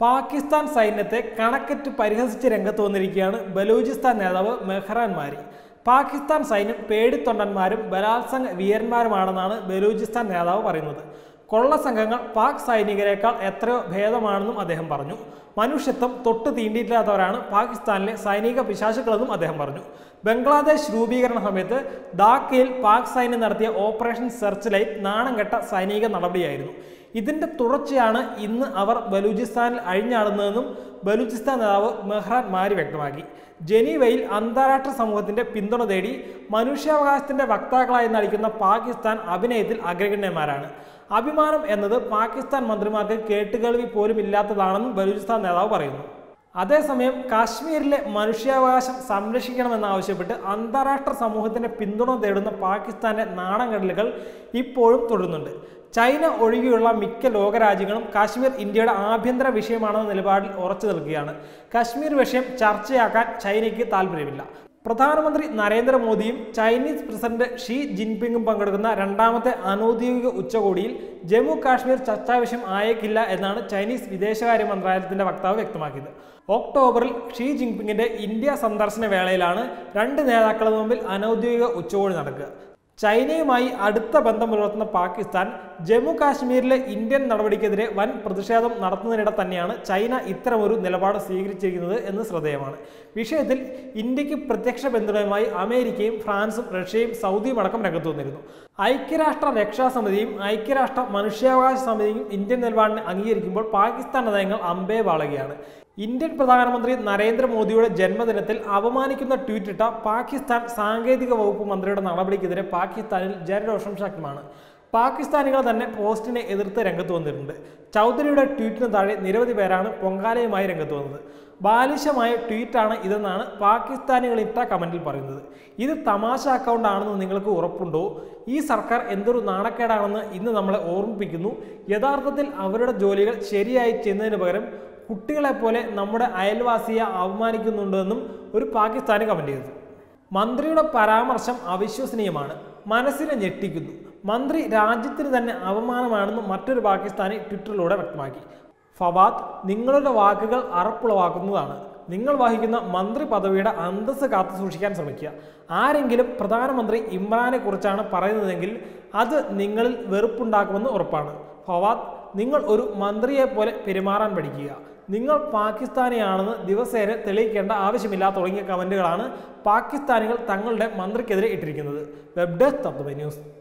പാകിസ്ഥാൻ സൈന്യത്തെ കണക്കറ്റ് പരിഹസിച്ച് രംഗത്ത് വന്നിരിക്കുകയാണ് ബലൂചിസ്ഥാൻ നേതാവ് മെഹ്റാൻ മാരി പാകിസ്ഥാൻ സൈന്യം പേടിത്തൊണ്ടന്മാരും ബലാത്സംഗ വീരന്മാരുമാണെന്നാണ് ബലൂചിസ്ഥാൻ നേതാവ് പറയുന്നത് കൊള്ള സംഘങ്ങൾ പാക് സൈനികരെക്കാൾ എത്രയോ ഭേദമാണെന്നും അദ്ദേഹം പറഞ്ഞു മനുഷ്യത്വം തൊട്ട് തീണ്ടിയില്ലാത്തവരാണ് പാകിസ്ഥാനിലെ സൈനിക പിശാചുക്കളെന്നും അദ്ദേഹം പറഞ്ഞു ബംഗ്ലാദേശ് രൂപീകരണ സമയത്ത് ധാക്കയിൽ പാക് സൈന്യം നടത്തിയ ഓപ്പറേഷൻ സെർച്ച് ലൈറ്റ് നാണം കെട്ട സൈനിക നടപടിയായിരുന്നു ഇതിന്റെ തുടർച്ചയാണ് ഇന്ന് അവർ ബലൂചിസ്ഥാനിൽ അഴിഞ്ഞാടുന്നതെന്നും ബലൂചിസ്ഥാൻ നേതാവ് മെഹ്റാൻ മാരി വ്യക്തമാക്കി ജനീവയിൽ അന്താരാഷ്ട്ര സമൂഹത്തിന്റെ പിന്തുണ തേടി മനുഷ്യാവകാശത്തിന്റെ വക്താക്കളായി നടിക്കുന്ന പാകിസ്ഥാൻ അഭിനയത്തിൽ അഗ്രഗണ്യന്മാരാണ് അഭിമാനം എന്നത് പാകിസ്ഥാൻ മന്ത്രിമാർക്ക് കേട്ടുകേൾവി പോലും ഇല്ലാത്തതാണെന്നും ബലൂചിസ്ഥാൻ നേതാവ് പറയുന്നു അതേസമയം കാശ്മീരിലെ മനുഷ്യാവകാശം സംരക്ഷിക്കണമെന്നാവശ്യപ്പെട്ട് അന്താരാഷ്ട്ര സമൂഹത്തിന്റെ പിന്തുണ തേടുന്ന പാകിസ്ഥാന്റെ നാണംകടലുകൾ ഇപ്പോഴും തുടരുന്നുണ്ട് ചൈന ഒഴികെയുള്ള മിക്ക ലോകരാജ്യങ്ങളും കാശ്മീർ ഇന്ത്യയുടെ ആഭ്യന്തര വിഷയമാണെന്ന നിലപാടിൽ ഉറച്ചു നിൽക്കുകയാണ് കാശ്മീർ വിഷയം ചർച്ചയാക്കാൻ ചൈനയ്ക്ക് താല്പര്യമില്ല പ്രധാനമന്ത്രി നരേന്ദ്രമോദിയും ചൈനീസ് പ്രസിഡന്റ് ഷീ ജിൻപിങ്ങും പങ്കെടുക്കുന്ന രണ്ടാമത്തെ അനൌദ്യോഗിക ഉച്ചകോടിയിൽ ജമ്മു കാശ്മീർ ചർച്ചാ വിഷയം ആയേക്കില്ല എന്നാണ് ചൈനീസ് വിദേശകാര്യ മന്ത്രാലയത്തിന്റെ വക്താവ് വ്യക്തമാക്കിയത് ഒക്ടോബറിൽ ഷീ ജിൻപിങ്ങിന്റെ ഇന്ത്യ സന്ദർശന വേളയിലാണ് രണ്ട് നേതാക്കളുടെ മുമ്പിൽ അനൌദ്യോഗിക ഉച്ചകോടി നടക്കുക ചൈനയുമായി അടുത്ത ബന്ധം പുലർത്തുന്ന പാകിസ്ഥാൻ ജമ്മു കാശ്മീരിലെ ഇന്ത്യൻ നടപടിക്കെതിരെ വൻ പ്രതിഷേധം നടത്തുന്നതിനിടെ തന്നെയാണ് ചൈന ഇത്തരമൊരു നിലപാട് സ്വീകരിച്ചിരിക്കുന്നത് എന്ന് ശ്രദ്ധേയമാണ് വിഷയത്തിൽ ഇന്ത്യക്ക് പ്രത്യക്ഷ പിന്തുണയുമായി അമേരിക്കയും ഫ്രാൻസും റഷ്യയും സൗദിയും അടക്കം രംഗത്ത് വന്നിരുന്നു ഐക്യരാഷ്ട്ര രക്ഷാസമിതിയും ഐക്യരാഷ്ട്ര മനുഷ്യാവകാശ സമിതിയും ഇന്ത്യൻ നിലപാടിനെ അംഗീകരിക്കുമ്പോൾ പാകിസ്ഥാൻ നയങ്ങൾ അമ്പേ വാളുകയാണ് ഇന്ത്യൻ പ്രധാനമന്ത്രി നരേന്ദ്രമോദിയുടെ ജന്മദിനത്തിൽ അപമാനിക്കുന്ന ട്വീറ്റിട്ട പാകിസ്ഥാൻ സാങ്കേതിക വകുപ്പ് മന്ത്രിയുടെ നടപടിക്കെതിരെ പാകിസ്ഥാനിൽ ജനരോഷം ശക്തമാണ് പാകിസ്ഥാനികൾ തന്നെ പോസ്റ്റിനെ എതിർത്ത് രംഗത്ത് വന്നിട്ടുണ്ട് ചൗധരിയുടെ ട്വീറ്റിന് താഴെ നിരവധി പേരാണ് പൊങ്കാലയുമായി രംഗത്ത് വന്നത് ബാലിശമായ ട്വീറ്റാണ് ഇതെന്നാണ് പാകിസ്ഥാനികൾ ഇട്ട കമന്റിൽ പറയുന്നത് ഇത് തമാശ അക്കൗണ്ട് ആണെന്ന് നിങ്ങൾക്ക് ഉറപ്പുണ്ടോ ഈ സർക്കാർ എന്തൊരു നാണക്കേടാണെന്ന് ഇന്ന് നമ്മളെ ഓർമ്മിപ്പിക്കുന്നു യഥാർത്ഥത്തിൽ അവരുടെ ജോലികൾ ശരിയായി ചെയ്യുന്നതിന് പകരം കുട്ടികളെ പോലെ നമ്മുടെ അയൽവാസിയെ അവമാനിക്കുന്നുണ്ടെന്നും ഒരു പാകിസ്ഥാനി കമന്റ് ചെയ്തു മന്ത്രിയുടെ പരാമർശം അവിശ്വസനീയമാണ് മനസ്സിനെ ഞെട്ടിക്കുന്നു മന്ത്രി രാജ്യത്തിന് തന്നെ അപമാനമാണെന്ന് മറ്റൊരു പാകിസ്ഥാനി ട്വിറ്ററിലൂടെ വ്യക്തമാക്കി ഫവാദ് നിങ്ങളുടെ വാക്കുകൾ അറപ്പുളവാക്കുന്നതാണ് നിങ്ങൾ വഹിക്കുന്ന മന്ത്രി പദവിയുടെ അന്തസ്സ് കാത്തു സൂക്ഷിക്കാൻ ശ്രമിക്കുക ആരെങ്കിലും പ്രധാനമന്ത്രി ഇമ്രാനെ കുറിച്ചാണ് പറയുന്നതെങ്കിൽ അത് നിങ്ങളിൽ വെറുപ്പുണ്ടാക്കുമെന്ന് ഉറപ്പാണ് ഫവാദ് നിങ്ങൾ ഒരു മന്ത്രിയെ പോലെ പെരുമാറാൻ പഠിക്കുക നിങ്ങൾ പാകിസ്ഥാനിയാണെന്ന് ദിവസേന തെളിയിക്കേണ്ട ആവശ്യമില്ല തുടങ്ങിയ കമന്റുകളാണ് പാകിസ്ഥാനികൾ തങ്ങളുടെ മന്ത്രിക്കെതിരെ ഇട്ടിരിക്കുന്നത് വെബ് ഡെസ്ക് തത്വമേ ന്യൂസ്